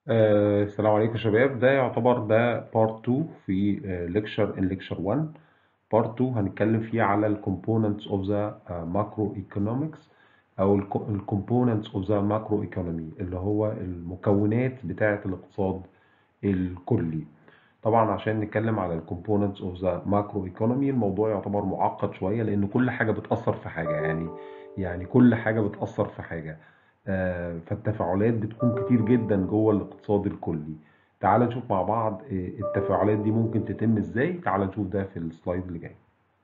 آه، السلام عليكم يا شباب ده يعتبر ده بارت 2 في ليكشر ان ليكشر 1 بارت 2 هنتكلم فيه على ال components of the uh, macroeconomics او ال ال components of the macroeconomy اللي هو المكونات بتاعة الاقتصاد الكلي طبعا عشان نتكلم على ال components of the macroeconomy الموضوع يعتبر معقد شوية لأن كل حاجة بتأثر في حاجة يعني يعني كل حاجة بتأثر في حاجة آه، فالتفاعلات بتكون كتير جدا جوه الاقتصاد الكلي تعال نشوف مع بعض آه، التفاعلات دي ممكن تتم ازاي تعال نشوف ده في السلايد اللي جاي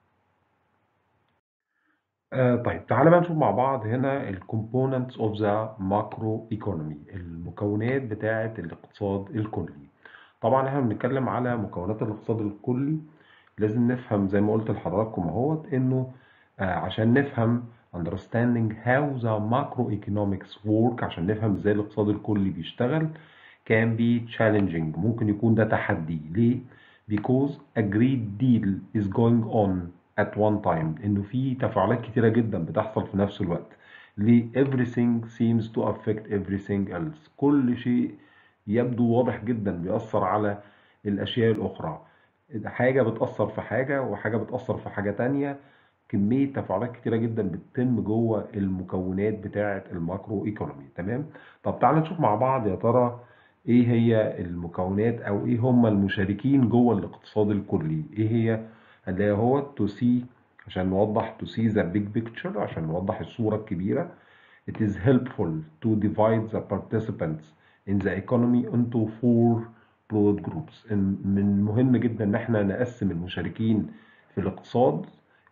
آه، طيب تعال بقى نشوف مع بعض هنا ال components of the macroeconomy المكونات بتاعة الاقتصاد الكلي طبعا احنا بنتكلم على مكونات الاقتصاد الكلي لازم نفهم زي ما قلت لحضراتكم اهوت انه آه، عشان نفهم understanding how the macroeconomics work عشان نفهم ازاي الاقتصاد الكلي بيشتغل can be challenging ممكن يكون ده تحدي ليه؟ because a great deal is going on at one time انه في تفاعلات كتيرة جدا بتحصل في نفس الوقت ليه everything seems to affect everything else كل شيء يبدو واضح جدا بيأثر على الأشياء الأخرى حاجة بتأثر في حاجة وحاجة بتأثر في حاجة تانية كمية تفاعلات كتيرة جدا بتتم جوه المكونات بتاعة الماكرو ايكونومي تمام طب تعالى نشوف مع بعض يا ترى ايه هي المكونات او ايه هم المشاركين جوه الاقتصاد الكلي ايه هي هنلاقي هو to see عشان نوضح to see the big picture عشان نوضح الصورة الكبيرة it is helpful to divide the participants in the economy into four broad groups إن من مهم جدا ان احنا نقسم المشاركين في الاقتصاد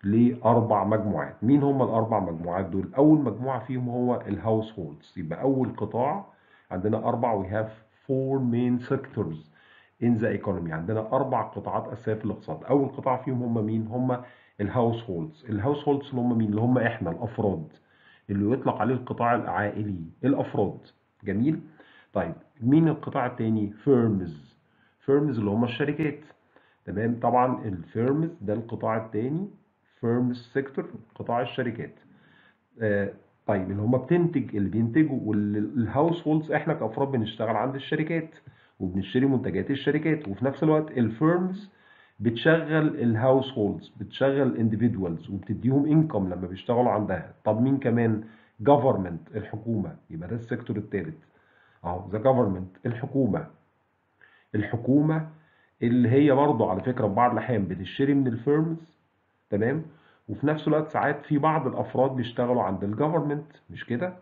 لاربع مجموعات مين هم الاربع مجموعات دول اول مجموعه فيهم هو الهاوس هولدز يبقى اول قطاع عندنا اربع we have four main sectors in the economy عندنا اربع قطاعات اساسيه في الاقتصاد اول قطاع فيهم هم مين هم الهاوس هولدز الهاوس هولدز اللي هم مين اللي هم احنا الافراد اللي يطلق عليه القطاع العائلي الافراد جميل طيب مين القطاع الثاني فيرمز فيرمز اللي هم الشركات تمام طبعا الفيرمز ده القطاع الثاني فيرمز سيكتور قطاع الشركات آه، طيب اللي هم بتنتج اللي بينتجوا والهاوس هولدز احنا كافراد بنشتغل عند الشركات وبنشتري منتجات الشركات وفي نفس الوقت الفيرمز بتشغل الهاوس هولدز بتشغل انديفيدوالز وبتديهم انكم لما بيشتغلوا عندها طب مين كمان جفرمنت الحكومه يبقى ده السيكتور الثالث اهو ذا جفرمنت الحكومه الحكومه اللي هي برضه على فكره في بعض الاحيان بتشتري من الفيرمز تمام وفي نفس الوقت ساعات في بعض الافراد بيشتغلوا عند الجفرمنت مش كده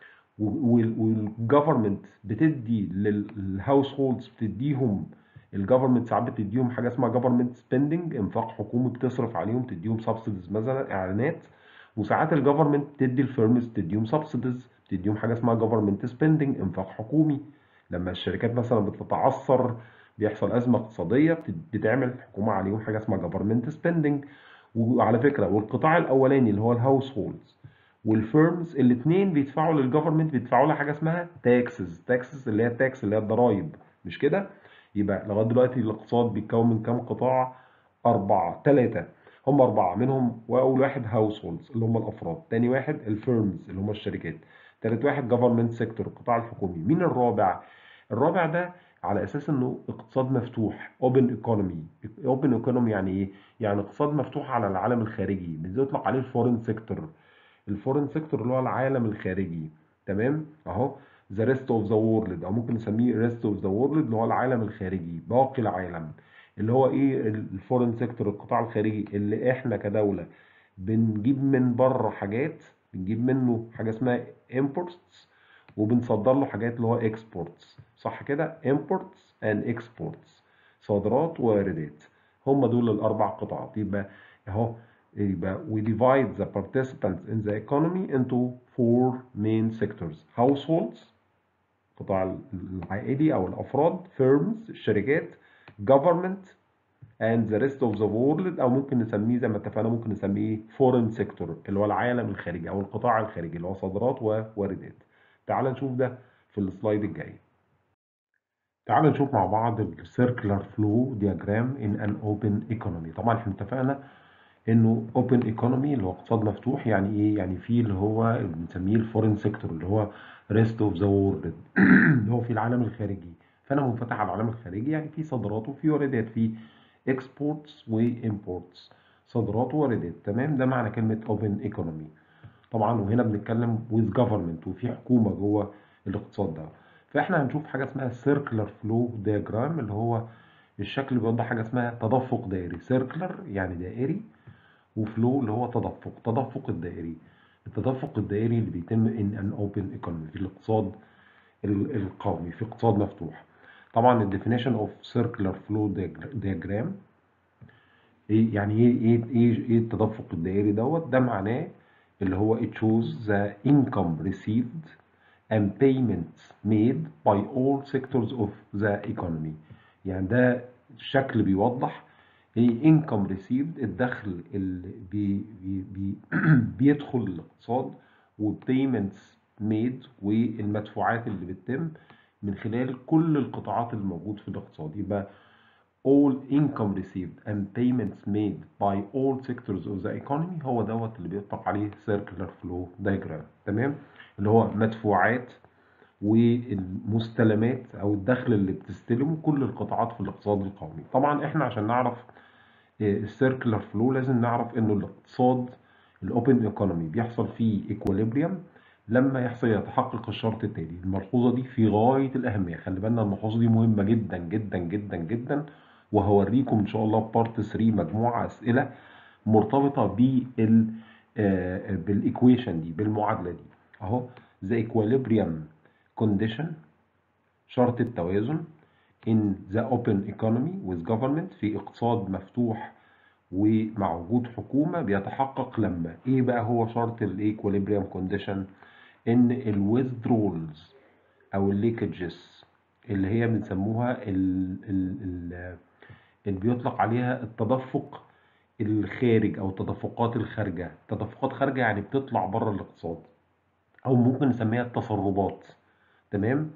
والجفرمنت بتدي للهاوس هولدز بتديهم الجفرمنت ساعات بتديهم حاجه اسمها جفرمنت سبيندنج انفاق حكومي بتصرف عليهم تديهم سبسيديز مثلا اعلانات وساعات الجفرمنت تدي الفيرمز تديهم سبسيديز تديهم حاجه اسمها جفرمنت سبيندنج انفاق حكومي لما الشركات مثلا بتتعثر بيحصل ازمه اقتصاديه بتعمل الحكومه عليهم حاجه اسمها جفرمنت سبيندنج وعلى فكره والقطاع الاولاني اللي هو الهاوس هولدز والفيرمز الاثنين بيدفعوا للجفرمنت بيدفعوا لها حاجه اسمها تاكسز تاكسز اللي هي التاكس اللي هي الضرايب مش كده يبقى لغايه دلوقتي الاقتصاد بيتكون من كام قطاع اربعه ثلاثه هم اربعه منهم واول واحد هاوس هولدز اللي هم الافراد ثاني واحد الفيرمز اللي هم الشركات ثالث واحد جفرمنت سيكتور القطاع الحكومي مين الرابع الرابع ده على اساس انه اقتصاد مفتوح اوبن ايكونومي اوبن ايكونومي يعني ايه يعني اقتصاد مفتوح على العالم الخارجي بيطلق عليه الفورين سيكتور الفورين سيكتور اللي هو العالم الخارجي تمام اهو ذا ريست اوف ذا وورلد او ممكن نسميه ريست اوف ذا وورلد اللي هو العالم الخارجي باقي العالم اللي هو ايه الفورين سيكتور القطاع الخارجي اللي احنا كدوله بنجيب من بره حاجات بنجيب منه حاجه اسمها imports وبنصدر له حاجات اللي هو exports صح كده imports and exports صادرات وواردات هم دول الاربع قطاعات يبقى اهو يبقى we divide the participants in the economy into four main sectors households القطاع العائلي او الافراد firms الشركات government and the rest of the world او ممكن نسميه زي ما اتفقنا ممكن نسميه foreign sector اللي هو العالم الخارجي او القطاع الخارجي اللي هو صادرات وواردات تعال نشوف ده في السلايد الجاي تعال نشوف مع بعض السيركلر فلو دياجرام ان ان اوبن ايكونومي طبعا احنا اتفقنا انه اوبن ايكونومي اللي هو اقتصاد مفتوح يعني ايه يعني في اللي هو بنسميه الفورين سيكتور اللي هو ريست اوف ذا وورلد اللي هو في العالم الخارجي فانا منفتح على العالم الخارجي يعني في صادرات وفي واردات في اكسبورتس وامبورتس صادرات وواردات تمام ده معنى كلمه اوبن ايكونومي طبعا وهنا بنتكلم with government وفي حكومه جوه الاقتصاد ده فاحنا هنشوف حاجه اسمها circular flow diagram اللي هو الشكل اللي بيوضح حاجه اسمها تدفق دائري circular يعني دائري وفلو اللي هو تدفق تدفق الدائري التدفق الدائري اللي بيتم in an open economy في الاقتصاد ال- القومي في اقتصاد مفتوح طبعا ال definition of circular flow diagram ايه يعني ايه ايه ايه ايه التدفق الدائري دوت ده معناه اللي هو it shows the income received and payments made by all sectors of the economy يعني ده شكل بيوضح ايه income received الدخل اللي بي بي بي بيدخل الاقتصاد وpayments made والمدفوعات اللي بتتم من خلال كل القطاعات الموجود في الاقتصاد يبقى all income received and payments made by all sectors of the economy هو دوت اللي بيطلق عليه circular flow diagram تمام اللي هو مدفوعات والمستلمات او الدخل اللي بتستلمه كل القطاعات في الاقتصاد القومي طبعا احنا عشان نعرف السيركلر فلو لازم نعرف انه الاقتصاد الاوبن ايكونومي بيحصل فيه ايكوليبريم لما يحصل يتحقق الشرط التالي الملحوظه دي في غايه الاهميه خلي بالنا الملحوظه دي مهمه جدا جدا جدا جدا وهوريكم ان شاء الله في بارت 3 مجموعه اسئله مرتبطه بال بالايكويشن دي بالمعادله دي اهو the equilibrium condition شرط التوازن in the open economy with government في اقتصاد مفتوح ومع وجود حكومة بيتحقق لما ايه بقى هو شرط الايكوليبريم كونديشن ان الويزدرولز او الليكجز اللي هي بنسموها ال ال ال اللي بيطلق عليها التدفق الخارج او التدفقات الخارجة تدفقات خارجة يعني بتطلع بره الاقتصاد او ممكن نسميها التصربات تمام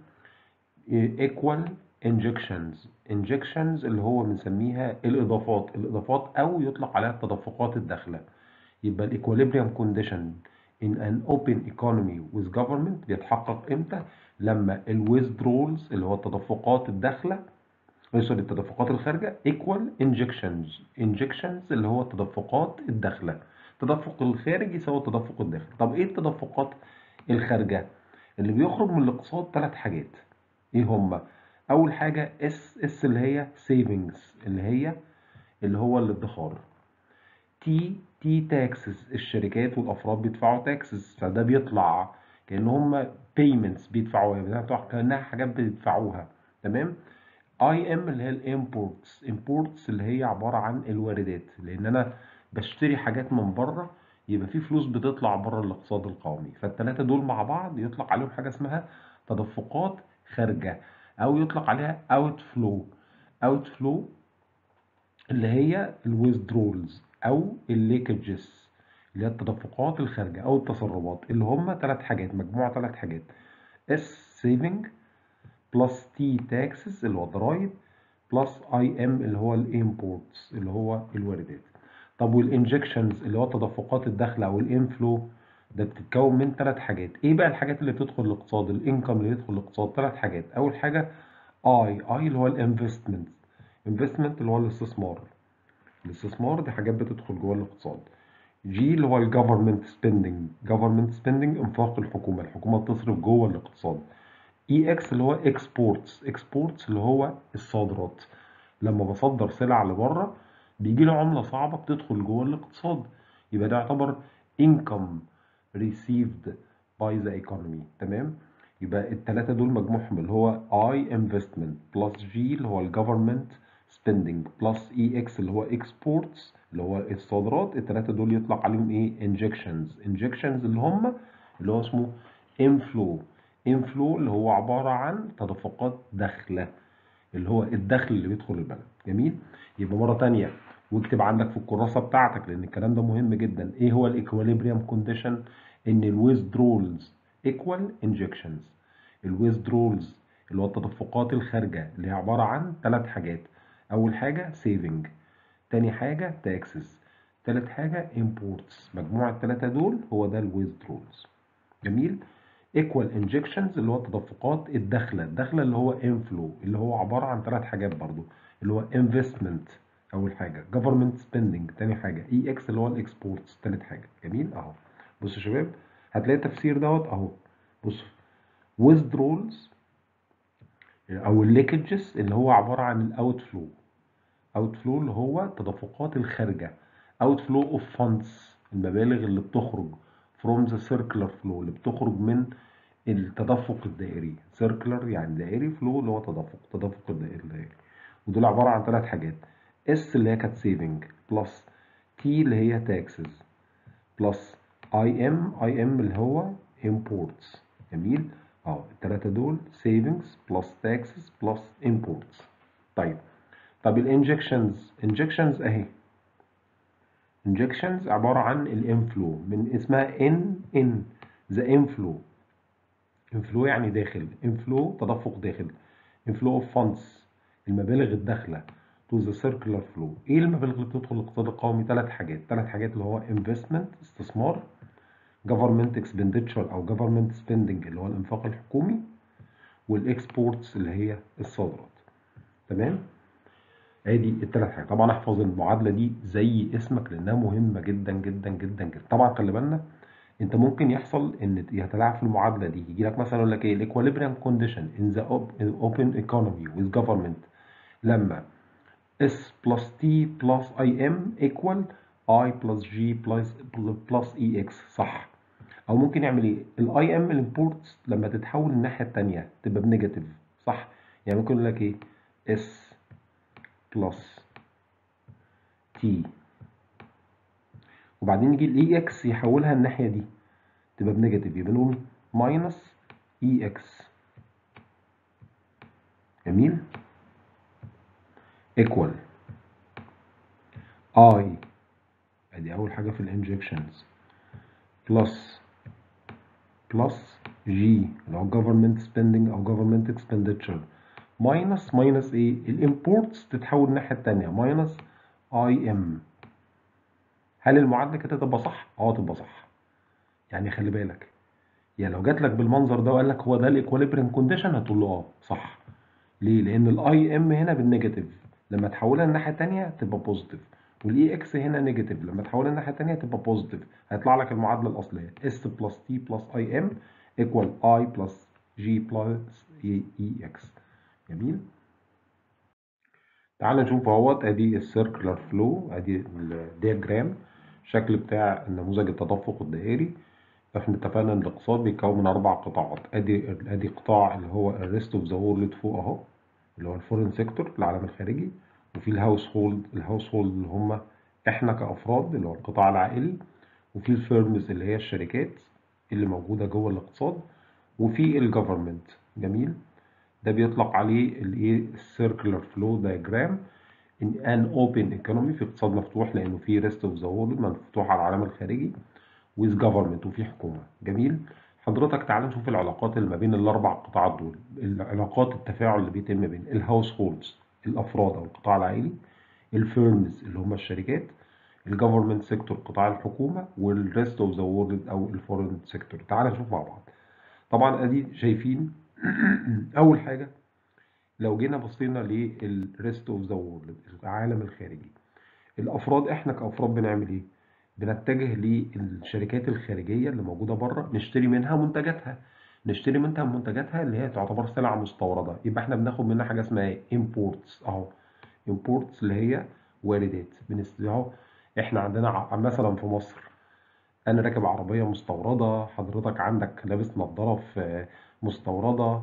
equal injections injections اللي هو بنسميها الاضافات الاضافات او يطلق عليها التدفقات الداخله يبقى الايكوليبريم كونديشن in an open economy with government بيتحقق امتى لما الويزدرولز اللي هو التدفقات الداخله سوري التدفقات الخارجه equal injections injections اللي هو التدفقات الداخله التدفق الخارجي يساوي التدفق الداخلي طب ايه التدفقات الخارجه اللي بيخرج من الاقتصاد ثلاث حاجات ايه هما اول حاجه اس اس اللي هي سيفنجز اللي هي اللي هو الادخار تي تي تاكسز الشركات والافراد بيدفعوا تاكسز فده بيطلع كان هم بيمنتس بيدفعوها بتاع كانها حاجات بيدفعوها تمام اي ام اللي هي الامبورتس امبورتس اللي هي عباره عن الواردات لان انا بشتري حاجات من بره يبقى في فلوس بتطلع بره الاقتصاد القومي فالثلاثه دول مع بعض يطلق عليهم حاجه اسمها تدفقات خارجه او يطلق عليها اوت فلو اوت فلو اللي هي الويزدرولز او الليكجز اللي هي التدفقات الخارجه او التسربات اللي هم ثلاث حاجات مجموعه ثلاث حاجات اس سيفنج بلس تي تاكسز اللي هو الضرايب بلس اي ام اللي هو الامبورتس اللي هو الواردات طب والانجكشنز اللي هو التدفقات الداخله او الانفلو ده بتتكون من ثلاث حاجات ايه بقى الحاجات اللي بتدخل الاقتصاد الانكم اللي يدخل الاقتصاد ثلاث حاجات اول حاجه اي اي اللي هو الانفستمنت انفستمنت اللي هو الاستثمار الاستثمار دي حاجات بتدخل جوه الاقتصاد جي اللي هو الجفرمنت سبيندنج جفرمنت سبيندنج انفاق الحكومه الحكومه بتصرف جوه الاقتصاد اي اكس اللي هو اكسبورتس اكسبورتس اللي هو الصادرات لما بصدر سلع لبره بيجي له عمله صعبه بتدخل جوه الاقتصاد يبقى ده يعتبر income received by the economy تمام يبقى الثلاثه دول مجموعهم اللي هو I investment plus G اللي هو الجفرمنت spending plus EX اللي هو exports اللي هو الصادرات الثلاثه دول يطلق عليهم ايه injections injections اللي هم اللي هو اسمه inflow inflow اللي هو عباره عن تدفقات داخله اللي هو الدخل اللي بيدخل البلد جميل يبقى مره ثانيه واكتب عندك في الكراسه بتاعتك لان الكلام ده مهم جدا ايه هو الايكواليبريم كونديشن ان الويزدرولز ايكوال انجكشنز الويزدرولز اللي هو التدفقات الخارجه اللي هي عباره عن ثلاث حاجات اول حاجه سيفنج تاني حاجه تاكسز تالت حاجه امبورتس مجموع الثلاثه دول هو ده الويزدرولز جميل ايكوال انجكشنز اللي هو التدفقات الداخله الداخله اللي هو انفلو اللي هو عباره عن ثلاث حاجات برضو اللي هو انفستمنت اول حاجه جفرمنت سبيندنج تاني حاجه اي اكس اللي هو الاكسبورتس تالت حاجه جميل اهو بصوا يا شباب هتلاقي التفسير دوت اهو بصوا withdrawals او الليكجز اللي هو عباره عن الاوت فلو اوت فلو اللي هو التدفقات الخارجه اوت فلو اوف فاندز المبالغ اللي بتخرج from the circular flow اللي بتخرج من التدفق الدائري circular يعني دائري فلو اللي هو تدفق تدفق الدائري الدائري ودول عباره عن ثلاث حاجات اس اللي هي كانت سيفنج بلس تي اللي هي تاكسز بلس اي ام اي ام اللي هو imports جميل اه الثلاثه دول سيفنجز بلس تاكسز بلس imports طيب طب الانجكشنز انجكشنز اهي injections عبارة عن الانفلو من اسمها ان ان the inflow inflow يعني داخل inflow تدفق داخل inflow of funds المبالغ الداخلة to the circular flow ايه المبالغ اللي بتدخل الاقتصاد القومي ثلاث حاجات ثلاث حاجات اللي هو investment استثمار government expenditure او government spending اللي هو الانفاق الحكومي والاكسبورتس اللي هي الصادرات تمام ادي الثلاث حاجات طبعا احفظ المعادله دي زي اسمك لانها مهمه جدا جدا جدا جدا طبعا خلي بالنا انت ممكن يحصل ان يتلاعب في المعادله دي يجي لك مثلا يقول لك ايه الايكواليبريم كونديشن ان ذا اوبن ايكونومي ويز جفرمنت لما S plus T plus IM equal I plus G plus plus EX صح او ممكن يعمل ايه الاي ام الامبورتس لما تتحول الناحيه الثانيه تبقى بنيجاتيف صح يعني ممكن يقول لك ايه S بلس تي وبعدين يجي الاي اكس يحولها الناحيه دي تبقى بنيجاتيف يبقى نقول ماينس اي اكس جميل ايكوال اي ادي اول حاجه في الانجكشنز بلس بلس جي اللي هو government spending او government expenditure ماينس ماينس ايه الامبورتس تتحول الناحيه الثانيه ماينس اي ام هل المعادله كده تبقى صح اه تبقى صح يعني خلي بالك يعني لو جات لك بالمنظر ده وقال لك هو ده الايكواليبريم كونديشن هتقول له اه صح ليه لان الاي ام هنا بالنيجاتيف لما تحولها الناحيه الثانيه تبقى بوزيتيف والاي اكس هنا نيجاتيف لما تحولها الناحيه الثانيه تبقى بوزيتيف هيطلع لك المعادله الاصليه اس بلس تي بلس اي ام ايكوال اي بلس جي بلس اي اكس جميل تعال نشوف اهوت ادي السيركلر فلو ادي الدياجرام الشكل بتاع نموذج التدفق الدائري احنا اتفقنا ان الاقتصاد بيتكون من اربع قطاعات ادي ادي قطاع اللي هو الريست اوف ذا وورلد فوق اهو اللي هو الفورين سيكتور العالم الخارجي وفي الهاوس هولد الهاوس هولد اللي هم احنا كافراد اللي هو القطاع العائلي وفي الفيرمز اللي هي الشركات اللي موجوده جوه الاقتصاد وفي الجفرمنت جميل ده بيطلق عليه الايه السيركلر فلو دايجرام ان ان اوبن ايكونومي في اقتصاد مفتوح لانه في ريست اوف ذا وورلد مفتوح على العالم الخارجي ويز جفرمنت وفي حكومه جميل حضرتك تعال نشوف العلاقات اللي ما بين الاربع قطاعات دول العلاقات التفاعل اللي بيتم بين الهاوس هولدز الافراد او القطاع العائلي الفيرمز اللي هم الشركات الجفرمنت سيكتور قطاع الحكومه والريست اوف ذا وورلد او الفورين سيكتور تعال نشوف مع بعض طبعا ادي شايفين اول حاجه لو جينا بصينا للريست اوف ذا وورلد العالم الخارجي الافراد احنا كافراد بنعمل ايه بنتجه للشركات الخارجيه اللي موجوده بره نشتري منها منتجاتها نشتري منها منتجاتها اللي هي تعتبر سلع مستورده يبقى احنا بناخد منها حاجه اسمها امبورتس اهو امبورتس اللي هي واردات اهو احنا عندنا مثلا في مصر انا راكب عربيه مستورده حضرتك عندك لابس نظاره في مستورده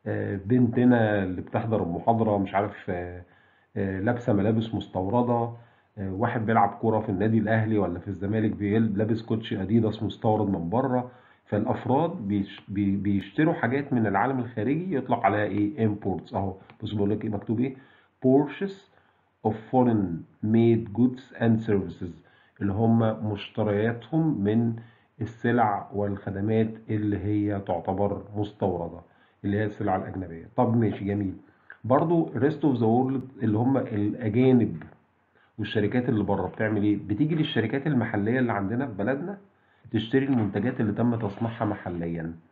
بنتنا اللي بتحضر المحاضره مش عارف لابسه ملابس مستورده واحد بيلعب كوره في النادي الاهلي ولا في الزمالك لابس كوتشي اديداس مستورد من بره فالافراد بيشتروا حاجات من العالم الخارجي يطلق عليها ايه imports اهو بص بقول لك ايه مكتوب ايه purchase of foreign made goods and services اللي هم مشترياتهم من السلع والخدمات اللي هي تعتبر مستورده اللي هي السلع الاجنبيه طب ماشي جميل برضو ريست اوف ذا وورلد اللي هم الاجانب والشركات اللي بره بتعمل ايه بتيجي للشركات المحليه اللي عندنا في بلدنا تشتري المنتجات اللي تم تصنيعها محليا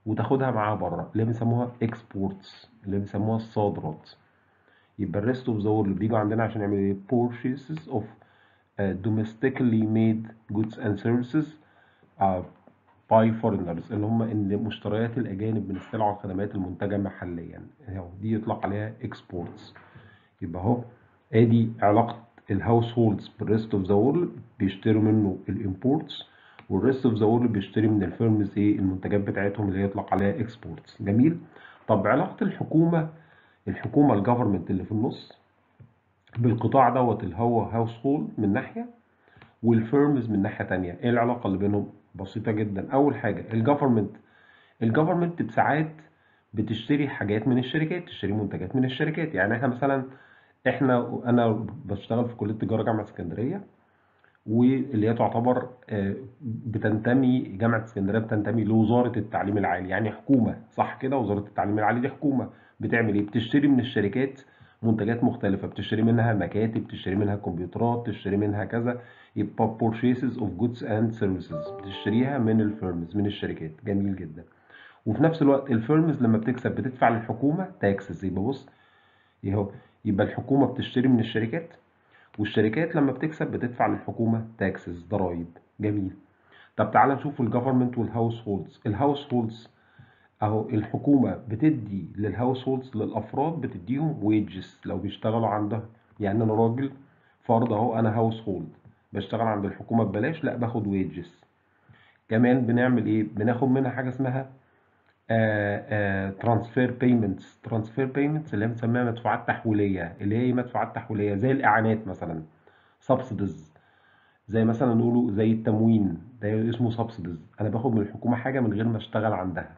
وتاخدها معاها بره اللي بنسموها exports اللي بنسموها الصادرات يبقى الريست اوف ذا وورلد بيجوا عندنا عشان يعملوا ايه purchases of uh, domestically made goods and services uh, by foreigners اللي هم ان مشتريات الاجانب من السلع والخدمات المنتجه محليا اهو دي يطلق عليها exports يبقى اهو ادي علاقه الهاوس هولدز بالريست اوف ذا وورلد بيشتروا منه الامبورتس والريست اوف ذا وورلد بيشتري من الفيرمز ايه المنتجات بتاعتهم اللي يطلق عليها اكسبورتس جميل طب علاقه الحكومه الحكومه الجفرمنت اللي في النص بالقطاع دوت اللي هو هاوس هولد من ناحيه والفيرمز من ناحيه تانية ايه العلاقه اللي بينهم بسيطه جدا اول حاجه الجفرمنت الجفرمنت ساعات بتشتري حاجات من الشركات تشتري منتجات من الشركات يعني احنا مثلا احنا انا بشتغل في كليه تجاره جامعه اسكندريه واللي هي تعتبر آه، بتنتمي جامعه اسكندريه بتنتمي لوزاره التعليم العالي يعني حكومه صح كده وزاره التعليم العالي دي حكومه بتعمل ايه بتشتري من الشركات منتجات مختلفه بتشتري منها مكاتب تشتري منها كمبيوترات تشتري منها كذا يبقى purchases of goods and services بتشتريها من الفيرمز من الشركات جميل جدا وفي نفس الوقت الفيرمز لما بتكسب بتدفع للحكومه تاكسز يبقى بص يهو يبقى الحكومه بتشتري من الشركات والشركات لما بتكسب بتدفع للحكومه تاكسز ضرائب جميل طب تعالى نشوف الجفرمنت والهاوس هولدز الهاوس هولدز اهو الحكومه بتدي للهاوس هولدز للافراد بتديهم ويجز لو بيشتغلوا عندها يعني انا راجل فرض اهو انا هاوس هولد بشتغل عند الحكومه ببلاش لا باخد ويجز كمان بنعمل ايه بناخد منها حاجه اسمها ترانسفير بيمنتس ترانسفير بيمنتس اللي هي بنسميها مدفوعات تحويليه اللي هي مدفوعات تحويليه زي الاعانات مثلا سبسيدز زي مثلا نقوله زي التموين ده اسمه سبسيدز انا باخد من الحكومه حاجه من غير ما اشتغل عندها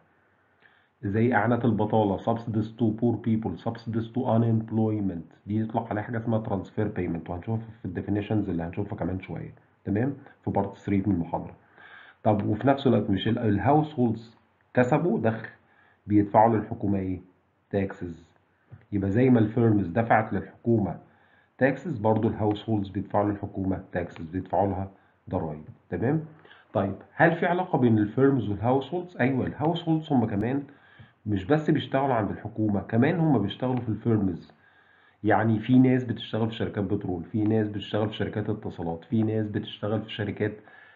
زي اعانات البطاله subsidies to poor people subsidies to unemployment دي يطلق عليها حاجه اسمها ترانسفير بيمنت وهنشوفها في الديفينيشنز اللي هنشوفها كمان شويه تمام في بارت 3 من المحاضره طب وفي نفس الوقت مش الهاوس هولدز كسبوا دخل بيدفعوا للحكومه ايه تاكسز يبقى زي ما الفيرمز دفعت للحكومه تاكسز برضو الهاوس هولدز بيدفعوا للحكومه تاكسز بيدفعوا لها ضرائب تمام طيب هل في علاقه بين الفيرمز والهاوس هولدز ايوه الهاوس هولدز هم كمان مش بس بيشتغلوا عند الحكومه كمان هم بيشتغلوا في الفيرمز يعني في ناس بتشتغل في شركات بترول في ناس بتشتغل في شركات اتصالات في ناس بتشتغل في شركات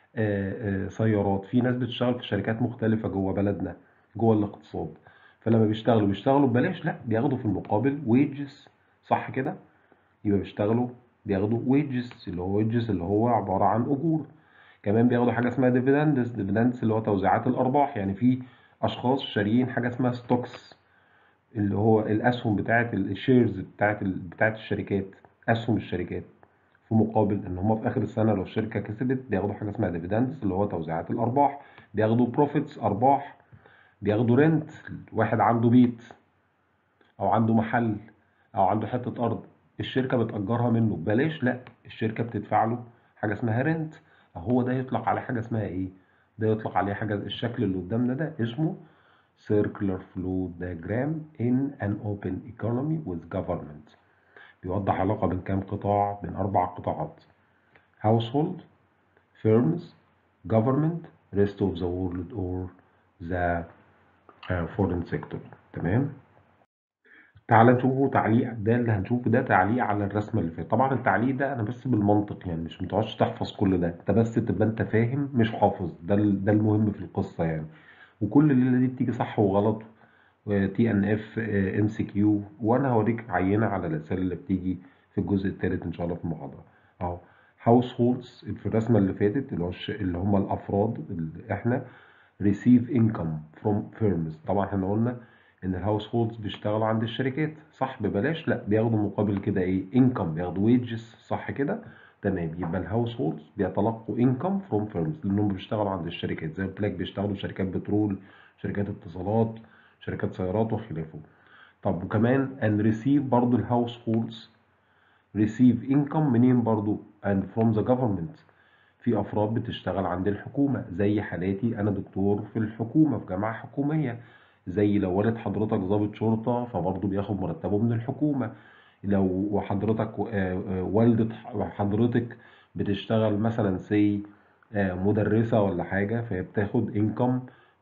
آه، آه، سيارات في ناس بتشتغل في شركات مختلفة جوه بلدنا جوه الاقتصاد فلما بيشتغلوا بيشتغلوا ببلاش لا بياخدوا في المقابل ويجز صح كده يبقى بيشتغلوا بياخدوا ويجز اللي هو ويجز اللي هو عبارة عن أجور كمان بياخدوا حاجة اسمها ديفيدندز ديفيدندز اللي هو توزيعات الأرباح يعني في أشخاص شاريين حاجة اسمها ستوكس اللي هو الأسهم بتاعة الشيرز بتاعة بتاعة الشركات أسهم الشركات في مقابل ان هم في اخر السنه لو الشركه كسبت بياخدوا حاجه اسمها ديفيدندز اللي هو توزيعات الارباح بياخدوا بروفيتس ارباح بياخدوا رنت واحد عنده بيت او عنده محل او عنده حته ارض الشركه بتاجرها منه ببلاش لا الشركه بتدفع له حاجه اسمها رنت هو ده يطلق عليه حاجه اسمها ايه ده يطلق عليه حاجه الشكل اللي قدامنا ده اسمه circular flow diagram in an open economy with government بيوضح علاقة بين كام قطاع بين أربع قطاعات household firms government rest of the world or the uh, foreign sector تمام تعال نشوفه تعليق ده اللي هنشوفه ده تعليق على الرسمة اللي فاتت طبعا التعليق ده أنا بس بالمنطق يعني مش متقعدش تحفظ كل ده أنت بس تبقى أنت فاهم مش حافظ ده ده المهم في القصة يعني وكل الليلة دي بتيجي صح وغلط تي ان اف ام سي كيو وانا هوريك عينه على الاسئله اللي بتيجي في الجزء الثالث ان شاء الله في المحاضره اهو هاوس هولدز في الرسمه اللي فاتت اللي هو اللي هم الافراد اللي احنا ريسيف انكم فروم فيرمز طبعا احنا قلنا ان الهاوس هولدز بيشتغلوا عند الشركات صح ببلاش لا بياخدوا مقابل كده ايه انكم بياخدوا ويجز صح كده تمام يبقى الهاوس هولدز بيتلقوا انكم فروم فيرمز لانهم بيشتغلوا عند الشركات زي ما قلت لك بيشتغلوا في شركات بترول شركات اتصالات شركات سيارات وخلافه طب وكمان and receive برضو الهاوس هولدز receive income منين برضو and from the government في افراد بتشتغل عند الحكومه زي حالاتي انا دكتور في الحكومه في جامعه حكوميه زي لو والد حضرتك ضابط شرطه فبرضه بياخد مرتبه من الحكومه لو حضرتك والدة حضرتك بتشتغل مثلا سي مدرسه ولا حاجه فهي بتاخد انكم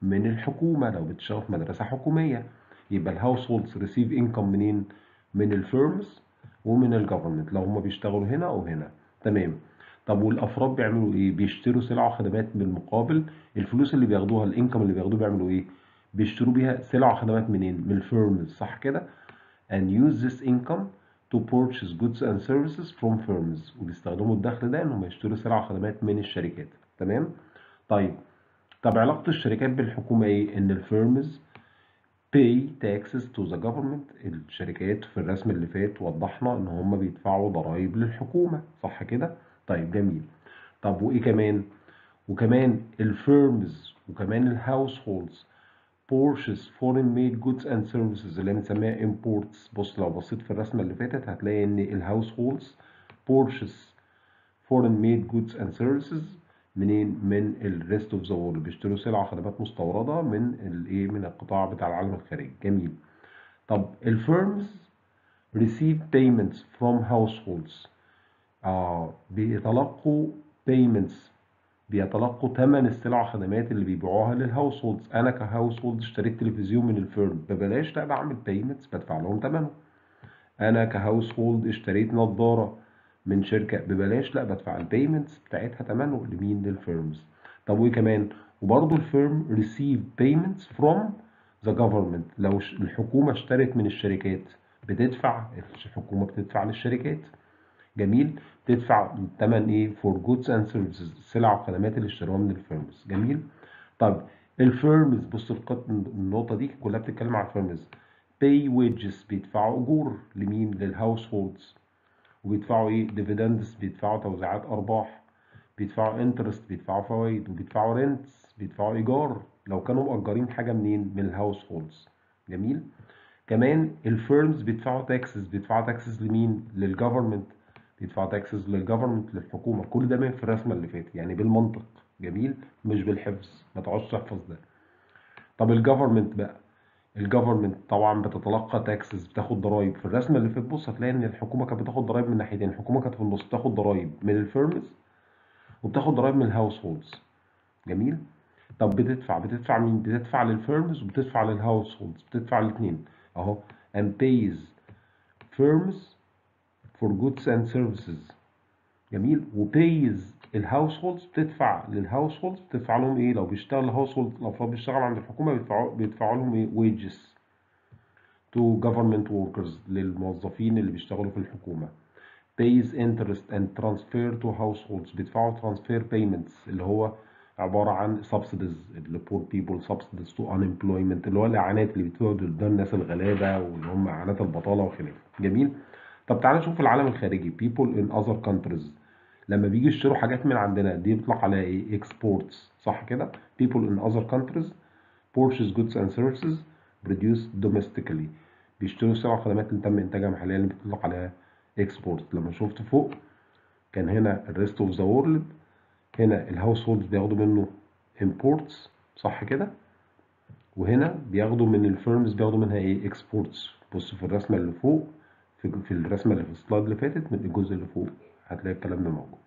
من الحكومة لو بتشتغل في مدرسة حكومية يبقى الهاوس هولدز ريسيف انكم منين؟ من الفيرمز ومن الجفرمنت لو هم بيشتغلوا هنا او هنا تمام طب والافراد بيعملوا ايه؟ بيشتروا سلع وخدمات بالمقابل الفلوس اللي بياخدوها الانكم اللي بياخدوه بيعملوا ايه؟ بيشتروا بيها سلع وخدمات منين؟ من الفيرمز صح كده؟ and use this income to purchase goods and services from firms وبيستخدموا الدخل ده انهم يشتروا سلع وخدمات من الشركات تمام؟ طيب طب علاقة الشركات بالحكومة ايه؟ ان الفيرمز pay taxes to the government الشركات في الرسم اللي فات وضحنا ان هم بيدفعوا ضرائب للحكومة صح كده؟ طيب جميل طب وايه كمان؟ وكمان الفيرمز وكمان الهاوس هولدز purchase foreign made goods and services اللي بنسميها imports بص لو بصيت في الرسمة اللي فاتت هتلاقي ان الهاوس هولدز purchase foreign made goods and services منين من ال rest of the world بيشتروا سلع وخدمات مستوردة من الايه من القطاع بتاع العالم الخارجي جميل طب الفيرمز receive payments from households آه بيتلقوا payments بيتلقوا ثمن السلع والخدمات اللي بيبيعوها للهاوس هولدز انا كهاوس هولد اشتريت تلفزيون من الفيرم ببلاش لا بعمل بيمنتس بدفع لهم ثمنه انا كهاوس هولد اشتريت نظاره من شركه ببلاش لا بدفع البيمنتس بتاعتها ثمنه لمين للفيرمز طب وايه كمان وبرضه الفيرم ريسيف بيمنتس فروم ذا جفرمنت لو الحكومه اشترت من الشركات بتدفع الحكومه بتدفع للشركات جميل تدفع ثمن ايه فور جودز اند سيرفيسز السلع والخدمات اللي اشتروها من الفيرمز جميل طب الفيرمز بص النقطه دي كلها بتتكلم على الفيرمز pay wages بيدفعوا اجور لمين للهاوس هولدز وبيدفعوا ايه ديفيدندز بيدفعوا توزيعات ارباح بيدفعوا انترست بيدفعوا فوائد وبيدفعوا رينتس بيدفعوا ايجار لو كانوا مأجرين حاجه منين من الهاوس هولدز جميل كمان الفيرمز بيدفعوا تاكسز بيدفعوا تاكسز لمين للجفرمنت بيدفعوا تاكسز للجفرمنت للحكومه كل ده في الرسمه اللي فاتت يعني بالمنطق جميل مش بالحفظ ما تقعدش تحفظ ده طب الجفرمنت بقى الجفرمنت طبعا بتتلقى تاكسز بتاخد ضرايب في الرسمه اللي فاتت بص هتلاقي ان الحكومه كانت بتاخد ضرايب من ناحيتين الحكومه كانت في النص بتاخد ضرايب من الفيرمز وبتاخد ضرايب من الهاوس هولدز جميل طب بتدفع بتدفع مين بتدفع للفيرمز وبتدفع للهاوس هولدز بتدفع الاثنين اهو and pays firms for goods and services جميل وبيز الهاوس هولدز بتدفع للهاوس هولدز بتدفع لهم ايه لو بيشتغل الهاوس هولد الافراد بيشتغلوا عند الحكومه بيدفعوا بيدفعوا لهم ايه ويجز تو government workers للموظفين اللي بيشتغلوا في الحكومه pays interest and transfer to households بيدفعوا transfer payments اللي هو عبارة عن subsidies اللي poor people subsidies to unemployment اللي هو الإعانات اللي بتدوا ده الناس الغلابة واللي هم إعانات البطالة وخلافه جميل طب تعالى نشوف العالم الخارجي people in other countries لما بيجي يشتروا حاجات من عندنا دي بيطلق عليها ايه exports صح كده people in other countries purchase goods and services produced domestically بيشتروا سلع وخدمات اللي تم انتاجها محليا اللي بيطلق عليها export لما شفت فوق كان هنا الريست اوف ذا وورلد هنا الهاوس هولدز بياخدوا منه imports صح كده وهنا بياخدوا من الفيرمز بياخدوا منها ايه exports بص في الرسمه اللي فوق في, في الرسمه اللي في السلايد اللي فاتت من الجزء اللي فوق هتلاقي الكلام ده موجود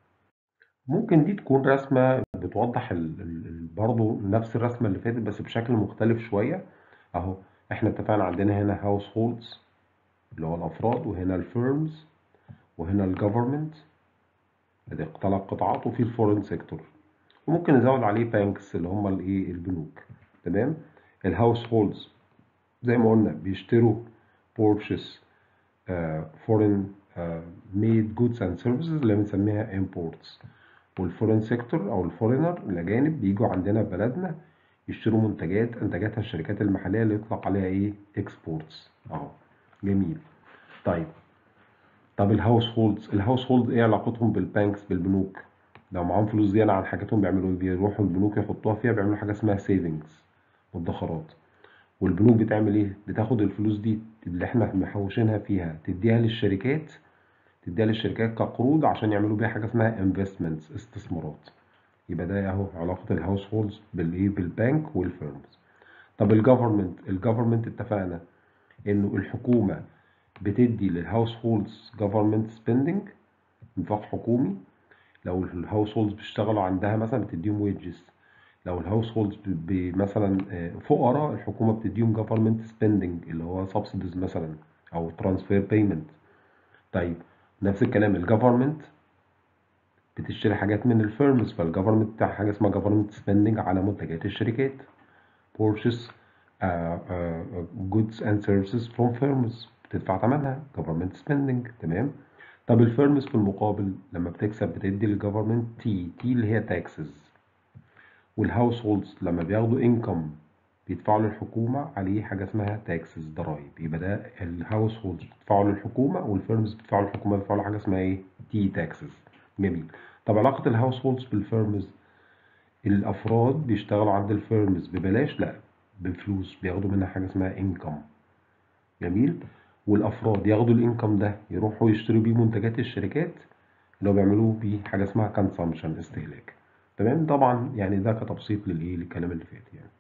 ممكن دي تكون رسمه بتوضح ال ال برضه نفس الرسمه اللي فاتت بس بشكل مختلف شويه اهو احنا اتفقنا عندنا هنا هاوس هولدز اللي هو الافراد وهنا الفيرمز وهنا الجفرمنت ادي ثلاث قطاعات وفي الفورين سيكتور وممكن نزود عليه بانكس اللي هم الايه البنوك تمام الهاوس هولدز زي ما قلنا بيشتروا بورشز فورين ميد جودز اند سيرفيسز اللي بنسميها imports والفورين سيكتور او الفورينر الاجانب بيجوا عندنا بلدنا يشتروا منتجات انتجتها الشركات المحليه اللي يطلق عليها ايه اكسبورتس اهو جميل طيب طب الهاوس هولدز الهاوس هولد ايه علاقتهم بالبانكس بالبنوك لو معاهم فلوس زياده عن حاجاتهم بيعملوا ايه بيروحوا البنوك يحطوها فيها بيعملوا حاجه اسمها سيفنجز مدخرات والبنوك بتعمل ايه بتاخد الفلوس دي اللي احنا محوشينها فيها تديها للشركات تديها للشركات كقروض عشان يعملوا بيها حاجه اسمها انفستمنتس استثمارات يبقى ده اهو علاقه الهاوس هولدز بالايه بالبنك والفيرمز طب الجفرمنت الجفرمنت اتفقنا انه الحكومه بتدي للهاوس هولدز جفرمنت سبيندنج انفاق حكومي لو الهاوس هولدز بيشتغلوا عندها مثلا بتديهم ويجز لو الهاوس هولدز مثلا آه، فقراء الحكومه بتديهم government spending اللي هو subsidies مثلا او transfer payment طيب نفس الكلام الجفرمنت بتشتري حاجات من الفيرمز فالجفرمنت بتاع حاجه اسمها government spending على منتجات الشركات purchase uh, uh, goods and services from firms بتدفع ثمنها government spending تمام طب الفيرمز في المقابل لما بتكسب بتدي للجفرمنت تي تي اللي هي تاكسز والهاوس هولدز لما بياخدوا انكم بيدفعوا للحكومة عليه حاجة اسمها تاكسز ضرايب يبقى ده الهاوس هولدز بتدفعوا للحكومة والفيرمز بتدفعوا للحكومة بيدفعوا له حاجة اسمها ايه؟ تي تاكسز جميل طب علاقة الهاوس هولدز بالفيرمز الأفراد بيشتغلوا عند الفيرمز ببلاش لا بفلوس بياخدوا منها حاجة اسمها انكم جميل والأفراد ياخدوا الانكم ده يروحوا يشتروا بيه منتجات الشركات اللي هو بيعملوه بيه حاجة اسمها consumption استهلاك تمام طبعا يعني ده كتبسيط للايه للكلام اللي فات يعني